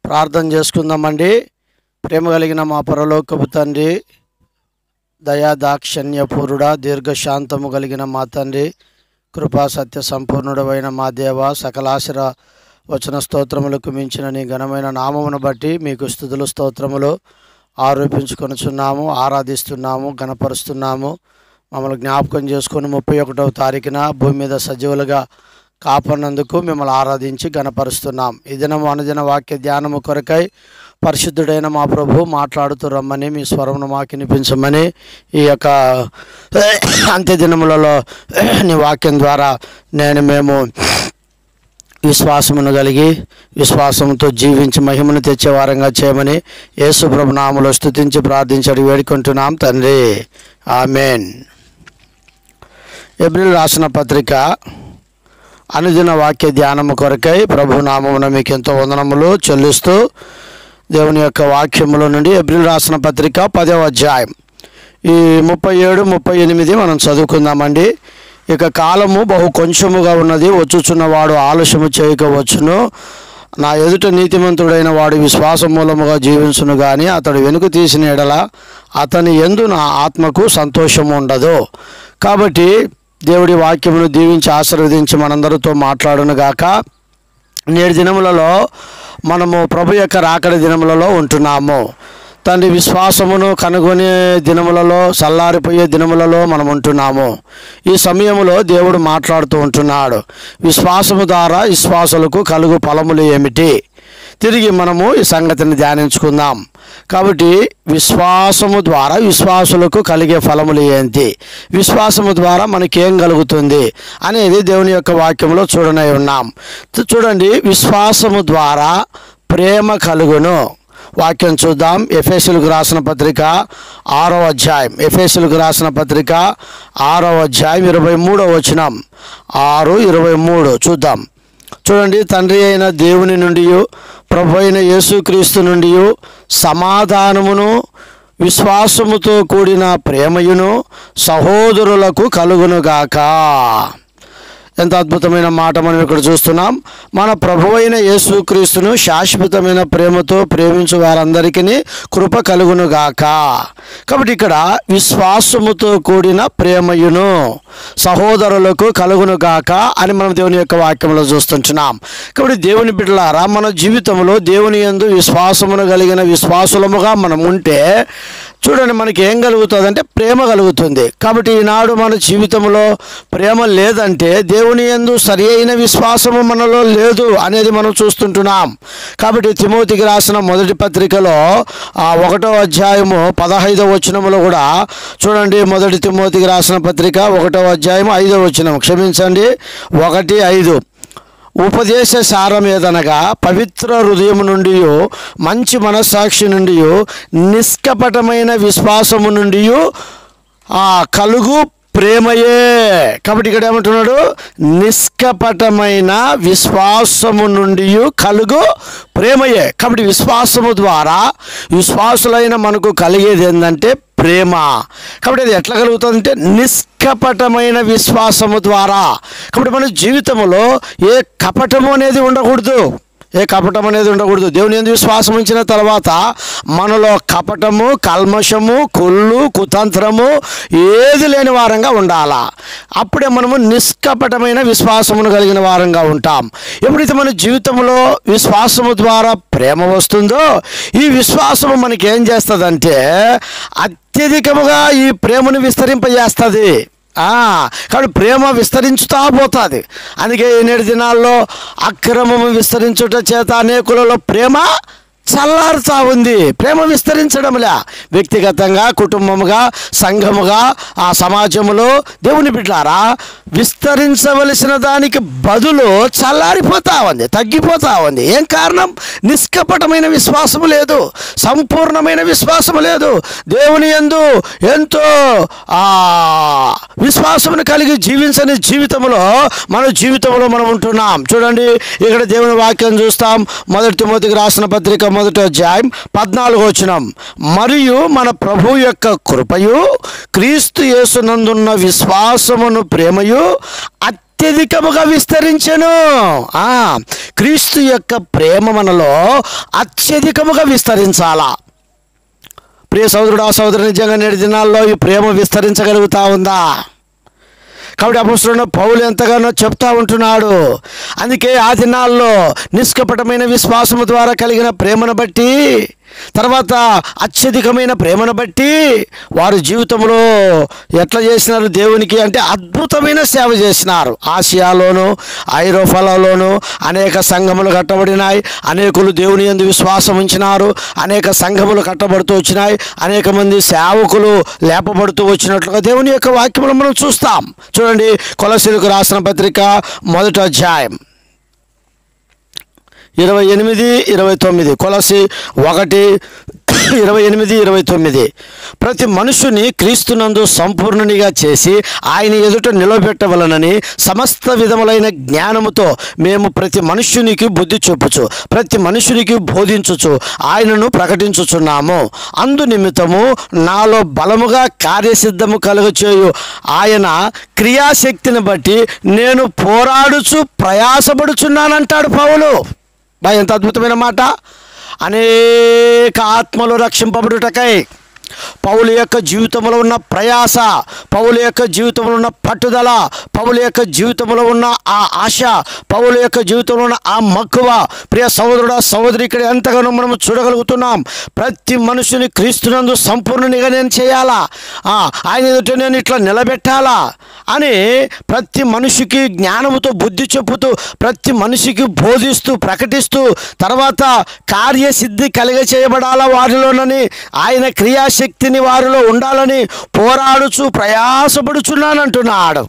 ప్రార్థన చేసుకుందామండి ప్రేమ కలిగిన మా పరలోకపు తండ్రి దయా దాక్షణ్యపూరుడ దీర్ఘశాంతము కలిగిన మా తండ్రి కృపా సత్య సంపూర్ణుడమైన మా దేవ సకలాశర వచన స్తోత్రములకు మించిన నీ ఘనమైన నామమును బట్టి మీకు స్థుతులు స్తోత్రములు ఆరోపించుకొనుచున్నాము ఆరాధిస్తున్నాము గణపరుస్తున్నాము మమ్మల్ని జ్ఞాపకం చేసుకొని ముప్పై ఒకటవ తారీఖున భూమి మీద సజీవులుగా కాపాడినందుకు మిమ్మల్ని ఆరాధించి గణపరుస్తున్నాం ఈ దినము అనుదిన వాక్య ధ్యానము కొరకై పరిశుద్ధుడైన మా ప్రభు మాట్లాడుతూ రమ్మని మీ స్వరమును మాకు వినిపించమని ఈ యొక్క అంత్య దినములలో నీ వాక్యం ద్వారా నేను మేము విశ్వాసమును కలిగి విశ్వాసంతో జీవించి మహిమను తెచ్చే వారంగా చేయమని యేసు ప్రభు నామములో స్తుతించి ప్రార్థించడి వేడుకుంటున్నాం తండ్రి ఆమెన్ ఏప్రిల్ రాసిన పత్రిక అనుదిన వాక్య ధ్యానము కొరకై ప్రభు నామమున మీకు ఎంతో వందనములు చెల్లిస్తూ దేవుని యొక్క వాక్యముల నుండి ఏప్రిల్ రాసిన పత్రిక పదవ అధ్యాయం ఈ ముప్పై ఏడు ముప్పై ఎనిమిది మనం చదువుకుందామండి ఇక కాలము బహు కొంచెముగా ఉన్నది వచ్చుచున్నవాడు ఆలస్యము చేయకవచ్చును నా ఎదుట నీతిమంతుడైన వాడు విశ్వాస మూలముగా జీవించును కానీ అతడు వెనుక తీసిన ఎడల అతని ఎందు నా ఆత్మకు సంతోషం ఉండదు కాబట్టి దేవుడి వాక్యమును దీవించి ఆశీర్వదించి మనందరితో మాట్లాడును గాక నేటి దినములలో మనము ప్రభు యొక్క రాకడి దినములలో ఉంటున్నాము తండ్రి విశ్వాసమును కనుగొనే దినములలో చల్లారిపోయే దినములలో మనం ఉంటున్నాము ఈ సమయంలో దేవుడు మాట్లాడుతూ ఉంటున్నాడు విశ్వాసము ద్వారా విశ్వాసులకు కలుగు ఫలములు ఏమిటి తిరిగి మనము ఈ సంగతిని ధ్యానించుకుందాం కాబట్టి విశ్వాసము ద్వారా విశ్వాసులకు కలిగే ఫలములు ఏంటి విశ్వాసము ద్వారా మనకేం కలుగుతుంది అనేది దేవుని యొక్క వాక్యంలో చూడనై ఉన్నాం చూడండి విశ్వాసము ద్వారా ప్రేమ కలుగును వాక్యం చూద్దాం ఎఫ్ఎస్ఎల్కు రాసిన పత్రిక ఆరో అధ్యాయం ఎఫ్ఎస్ఎల్కు రాసిన పత్రిక ఆరో అధ్యాయం ఇరవై మూడో వచనం ఆరు ఇరవై మూడు చూద్దాం చూడండి తండ్రి అయిన దేవుని నుండి ప్రభు అయిన యేసుక్రీస్తు నుండి సమాధానమును విశ్వాసముతో కూడిన ప్రేమయును సహోదరులకు కలుగునుగాక ఎంత అద్భుతమైన మాట మనం ఇక్కడ చూస్తున్నాం మన ప్రభువైన యేసుక్రీస్తును శాశ్వతమైన ప్రేమతో ప్రేమించు వారందరికీ కృప కలుగునుగాక కాబట్టి ఇక్కడ విశ్వాసముతో కూడిన ప్రేమయును సహోదరులకు కలుగునుగాక అని మనం దేవుని యొక్క వాక్యంలో చూస్తుంటున్నాం కాబట్టి దేవుని బిడ్డలారా మన జీవితంలో దేవుని యందు విశ్వాసమును కలిగిన విశ్వాసులముగా మనం ఉంటే చూడండి మనకి ఏం కలుగుతుంది అంటే ప్రేమ కలుగుతుంది కాబట్టి ఈనాడు మన జీవితంలో ప్రేమ లేదంటే దేవుని యందు సరి అయిన విశ్వాసము మనలో లేదు అనేది మనం చూస్తుంటున్నాం కాబట్టి తిమోతికి రాసిన మొదటి పత్రికలో ఆ ఒకటో అధ్యాయము పదహైదవ వచనములో కూడా చూడండి మొదటి తిమోతికి రాసిన పత్రిక ఒకటో అధ్యాయం ఐదవ వచనం క్షమించండి ఒకటి ఐదు ఉపదేశ సారం ఏదనగా పవిత్ర హృదయం నుండి మంచి మనస్సాక్షి నుండి నిష్కపటమైన విశ్వాసము నుండి ఆ కలుగు ప్రేమయే కాబట్టి ఇక్కడ ఏమంటున్నాడు నిష్కపటమైన విశ్వాసము నుండి కలుగు ప్రేమయే కాబట్టి విశ్వాసము ద్వారా విశ్వాసులైన మనకు కలిగేది ఏంటంటే ప్రేమ కాబట్టి అది ఎట్లా కలుగుతుందంటే నిష్కపటమైన విశ్వాసము ద్వారా కాబట్టి మన జీవితంలో ఏ కపటము అనేది ఉండకూడదు ఏ కపటం అనేది ఉండకూడదు దేవుని ఎందుకు విశ్వాసం ఉంచిన తర్వాత మనలో కపటము కల్మషము కుళ్ళు కుతంత్రము ఏది లేని వారంగా ఉండాలా అప్పుడే మనము నిష్కపటమైన విశ్వాసమును కలిగిన వారంగా ఉంటాం ఎప్పుడైతే మన జీవితంలో విశ్వాసము ద్వారా ప్రేమ వస్తుందో ఈ విశ్వాసము మనకి ఏం చేస్తుందంటే అత్యధికముగా ఈ ప్రేమను విస్తరింపజేస్తుంది కాబట్టి ప్రేమ విస్తరించుతా పోతుంది అందుకే నేటి దినాల్లో అక్రమము విస్తరించుట చేత అనేకులలో ప్రేమ చల్లారుతా ఉంది ప్రేమ విస్తరించడంలే వ్యక్తిగతంగా కుటుంబముగా సంఘముగా ఆ సమాజంలో దేవుని బిడ్డారా విస్తరించవలసిన దానికి బదులు చల్లారిపోతా ఉంది తగ్గిపోతా ఉంది ఏం కారణం నిష్కపటమైన విశ్వాసము లేదు సంపూర్ణమైన విశ్వాసము లేదు దేవుని ఎందు ఎంతో ఆ విశ్వాసమును కలిగి జీవించని జీవితంలో మన జీవితంలో మనం ఉంటున్నాం చూడండి ఇక్కడ దేవుని వాక్యం చూస్తాం మొదటి తిమోతికి రాసిన పత్రిక మొదటి అధ్యాయం పద్నాలుగు వచనం మరియు మన ప్రభు యొక్క కృపయు క్రీస్తు యేసునందున్న విశ్వాసమును ప్రేమయు అత్యధికముగా విస్తరించెను ఆ, క్రీస్తు యొక్క ప్రేమ మనలో అత్యధికముగా విస్తరించాలా ప్రియ సోదరుడు ఆ సోదరు నిజంగా నేటి దినాల్లో ఈ ప్రేమ విస్తరించగలుగుతా ఉందా కాబట్టి అపస్తున్న పౌలు ఎంతగానో చెప్తా ఉంటున్నాడు అందుకే ఆ దినాల్లో నిష్కపటమైన విశ్వాసము ద్వారా కలిగిన ప్రేమను బట్టి తర్వాత అత్యధికమైన ప్రేమను బట్టి వారు జీవితంలో ఎట్లా చేసినారు దేవునికి అంటే అద్భుతమైన సేవ చేసినారు ఆసియాలోను ఐరోపాలలోను అనేక సంఘములు కట్టబడినాయి అనేకులు దేవుని యందు విశ్వాసం ఉంచినారు అనేక సంఘములు కట్టబడుతూ వచ్చినాయి అనేక మంది సేవకులు లేపబడుతూ వచ్చినట్లుగా దేవుని యొక్క వాక్యములు మనం చూస్తాం చూడండి కొలసీలకు రాసిన పత్రిక మొదటి అధ్యాయం ఇరవై ఎనిమిది ఇరవై తొమ్మిది కొలసి ఒకటి ఇరవై ఎనిమిది ఇరవై తొమ్మిది ప్రతి మనుషుని క్రీస్తునందు సంపూర్ణునిగా చేసి ఆయన ఎదుట నిలబెట్టవలనని సమస్త విధములైన జ్ఞానముతో మేము ప్రతి మనుష్యునికి బుద్ధి చూపుచు ప్రతి మనుషునికి బోధించుచు ఆయనను ప్రకటించుచున్నాము అందు నిమిత్తము నాలో బలముగా కార్యసిద్ధము కలుగచేయు ఆయన క్రియాశక్తిని బట్టి నేను పోరాడుచు ప్రయాసపడుచున్నానంటాడు పౌలు బా ఎంత అద్భుతమైన మాట అనేక ఆత్మలు రక్షింపబడుటకై పౌలు యొక్క జీవితంలో ఉన్న ప్రయాస పౌలు యొక్క జీవితంలో ఉన్న పట్టుదల పౌలు యొక్క జీవితంలో ఉన్న ఆ ఆశ పౌలు యొక్క జీవితంలో ఉన్న ఆ మక్కువ ప్రియ సహోదరుడు సహోదరి ఇక్కడ ఎంతగానో మనం చూడగలుగుతున్నాం ప్రతి మనుషుని క్రీస్తునందు సంపూర్ణునిగా నేను చేయాలా ఆ, ఆయన ఎదుట నేను ఇట్లా నిలబెట్టాలా అని ప్రతి మనిషికి జ్ఞానముతో బుద్ధి చెప్పుతూ ప్రతి మనిషికి బోధిస్తూ ప్రకటిస్తూ తర్వాత కార్యసిద్ధి కలిగ చేయబడాలా వారిలోనని ఆయన క్రియాశక్తిని వారిలో ఉండాలని పోరాడుచు ప్రయాసపడుచున్నానంటున్నాడు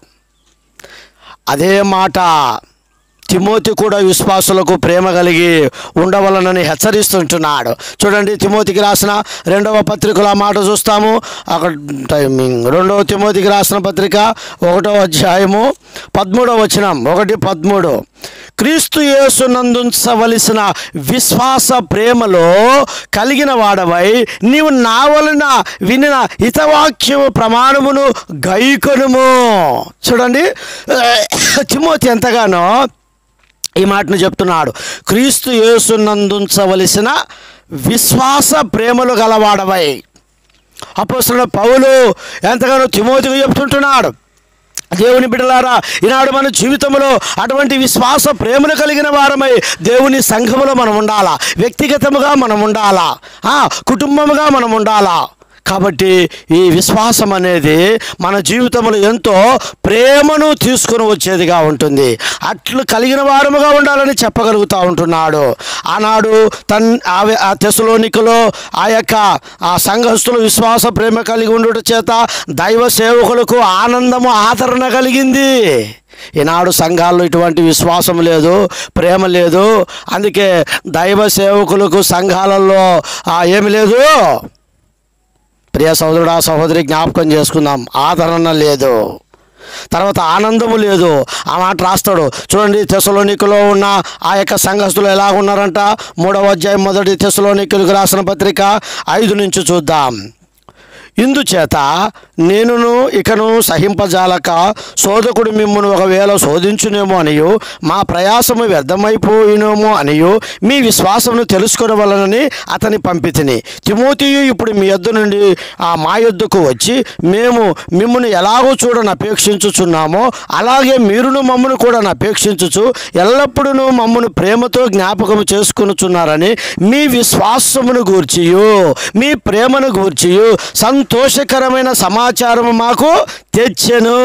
అదే మాట తిమోతి కూడా విశ్వాసులకు ప్రేమ కలిగి ఉండవలనని హెచ్చరిస్తుంటున్నాడు చూడండి తిమోతికి రాసిన రెండవ పత్రికలో ఆ మాట చూస్తాము అక్కడ టైమింగ్ రెండవ తిమోతికి రాసిన పత్రిక ఒకటో అధ్యాయము పదమూడవ వచనం ఒకటి పదమూడు క్రీస్తు యేసునందుంచవలసిన విశ్వాస ప్రేమలో కలిగిన వాడవై నీవు నా వలన వినిన హితవాక్యము ప్రమాణమును గైకొనుము చూడండి తిమోతి ఎంతగానో ఈ మాటను చెప్తున్నాడు క్రీస్తు యేసునందుంచవలసిన విశ్వాస ప్రేమలు గలవాడవై అపోస్తున్న పౌలు ఎంతగానో తిమోతికి చెప్తుంటున్నాడు దేవుని బిడ్డలారా ఈనాడు మన జీవితంలో అటువంటి విశ్వాస ప్రేమను కలిగిన వారమై దేవుని సంఘములో మనం ఉండాలా వ్యక్తిగతముగా మనం ఉండాలా ఆ, కుటుంబముగా మనం ఉండాలా కాబట్టి ఈ విశ్వాసం అనేది మన జీవితంలో ఎంతో ప్రేమను తీసుకొని వచ్చేదిగా ఉంటుంది అట్లు కలిగిన వారముగా ఉండాలని చెప్పగలుగుతూ ఉంటున్నాడు ఆనాడు తన్ ఆ- ఆ తెసలోనికలో ఆ యొక్క ఆ సంఘస్థుల విశ్వాస ప్రేమ కలిగి ఉండుట చేత దైవ సేవకులకు ఆనందము ఆదరణ కలిగింది ఈనాడు సంఘాల్లో ఇటువంటి విశ్వాసం లేదు ప్రేమ లేదు అందుకే దైవ సేవకులకు సంఘాలలో ఆ, ఏమి లేదు ప్రియ సహోదరుడా సహోదరి జ్ఞాపకం చేసుకుందాం ఆదరణ లేదు తర్వాత ఆనందము లేదు ఆ మాట రాస్తాడు చూడండి తెసలోనికలో ఉన్న ఆ యొక్క సంఘస్థులు ఎలా ఉన్నారంట మూడవ అధ్యాయం మొదటి తెసలోనికులకు రాసిన పత్రిక ఐదు నుంచి చూద్దాం ఇందుచేత నేనును ఇకను సహింపజాలక శోధకుడు మిమ్మల్ని ఒకవేళ శోధించునేమో అనియు మా ప్రయాసము వ్యర్థమైపోయినేమో అనియు మీ విశ్వాసమును తెలుసుకునే వలనని అతని పంపితిని తిమోతియు ఇప్పుడు మీ యొద్ద నుండి ఆ మా యొద్దకు వచ్చి మేము మిమ్మల్ని ఎలాగో చూడని అపేక్షించుచున్నామో అలాగే మీరును మమ్మను కూడా అపేక్షించుచు ఎల్లప్పుడూ మమ్మను ప్రేమతో జ్ఞాపకం చేసుకునుచున్నారని మీ విశ్వాసమును గూర్చియు మీ ప్రేమను గూర్చియు సంతోషకరమైన సమాచారము మాకు తెచ్చెను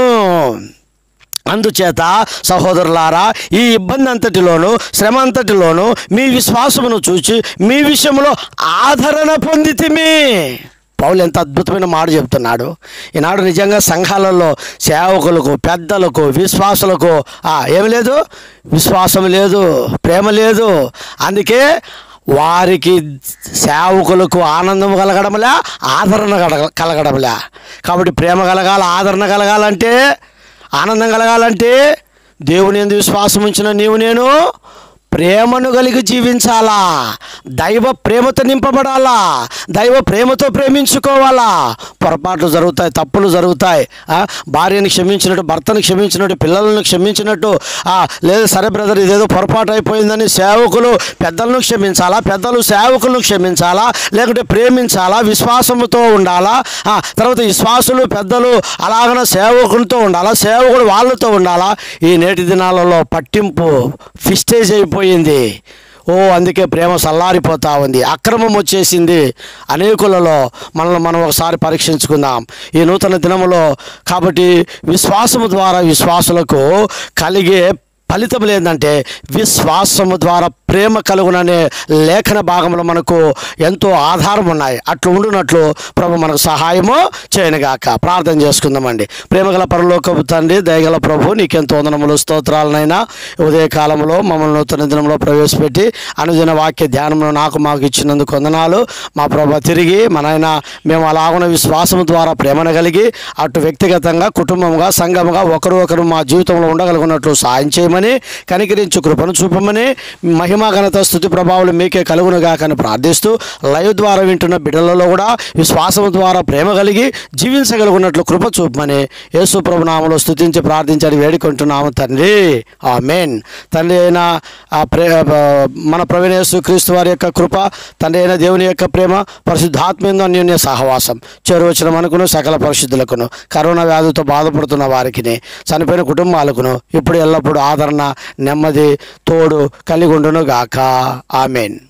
అందుచేత సహోదరులారా ఈ ఇబ్బంది అంతటిలోను శ్రమ అంతటిలోను మీ విశ్వాసమును చూచి మీ విషయంలో ఆదరణ పొందితిమి పౌలు ఎంత అద్భుతమైన మాట చెప్తున్నాడు ఈనాడు నిజంగా సంఘాలలో సేవకులకు పెద్దలకు విశ్వాసులకు ఆ, ఏమి లేదు విశ్వాసం లేదు ప్రేమ లేదు అందుకే వారికి సేవకులకు ఆనందం కలగడంలే ఆదరణ కలగ కలగడంలే కాబట్టి ప్రేమ కలగాలి ఆదరణ కలగాలంటే ఆనందం కలగాలంటే దేవుని ఎందు విశ్వాసం ఉంచిన నీవు నేను ప్రేమను కలిగి జీవించాలా దైవ ప్రేమతో నింపబడాలా దైవ ప్రేమతో ప్రేమించుకోవాలా పొరపాట్లు జరుగుతాయి తప్పులు జరుగుతాయి ఆ, భార్యని క్షమించినట్టు భర్తను క్షమించినట్టు పిల్లలను క్షమించినట్టు ఆ, లేదు సరే బ్రదర్ ఇదేదో పొరపాటు అయిపోయిందని సేవకులు పెద్దలను క్షమించాలా పెద్దలు సేవకులను క్షమించాలా లేకుంటే ప్రేమించాలా విశ్వాసముతో ఉండాలా ఆ, తర్వాత విశ్వాసులు పెద్దలు అలాగన సేవకులతో ఉండాలా సేవకుడు వాళ్ళతో ఉండాలా ఈ నేటి దినాలలో పట్టింపు ఫిస్టేజ్ అయిపోయింది ఓ అందుకే ప్రేమ సల్లారిపోతా ఉంది అక్రమం వచ్చేసింది అనేకులలో మనల్ని మనం ఒకసారి పరీక్షించుకుందాం ఈ నూతన దినములో కాబట్టి విశ్వాసము ద్వారా విశ్వాసులకు కలిగే ఫలితం ఏంటంటే విశ్వాసము ద్వారా ప్రేమ కలుగుననే లేఖన భాగంలో మనకు ఎంతో ఆధారం ఉన్నాయి అట్లు ఉండునట్లు ప్రభు మనకు సహాయము చేయనుగాక ప్రార్థన చేసుకుందామండి ప్రేమగల పరలోకపు తండ్రి దయగల ప్రభు నీకెంతో వందనములు స్తోత్రాలనైనా ఉదయ కాలంలో మమ్మల్ని నూతన దినంలో ప్రవేశపెట్టి అనుదిన వాక్య ధ్యానంలో నాకు మాకు ఇచ్చినందుకు వందనాలు మా ప్రభు తిరిగి మనైనా మేము అలాగున విశ్వాసం ద్వారా ప్రేమను కలిగి అటు వ్యక్తిగతంగా కుటుంబంగా సంఘముగా ఒకరు ఒకరు మా జీవితంలో ఉండగలుగున్నట్లు సాయం చేయమని కనికరించు కృపను చూపమని మహిమా ఘనత స్థుతి ప్రభావాలు మీకే కలుగునుగా కానీ ప్రార్థిస్తూ లైవ్ ద్వారా వింటున్న బిడ్డలలో కూడా విశ్వాసం ద్వారా ప్రేమ కలిగి జీవించగలుగున్నట్లు కృప చూపమని యేసు ప్రభు నామలో స్థుతించి ప్రార్థించని వేడుకుంటున్నాము తండ్రి ఆ మెయిన్ తండ్రి అయిన ఆ ప్రే ఆ, మన ప్రవీణ యేసు క్రీస్తు వారి యొక్క కృప తండ్రి అయిన దేవుని యొక్క ప్రేమ పరిశుద్ధాత్మీయంగా అన్యోన్య సహవాసం చేరువచ్చిన మనకును సకల పరిశుద్ధులకును కరోనా వ్యాధితో బాధపడుతున్న వారికి చనిపోయిన కుటుంబాలకును ఇప్పుడు ఎల్లప్పుడూ ఆదరణ నెమ్మది తోడు కలిగి ఉండును గాక ఆమెన్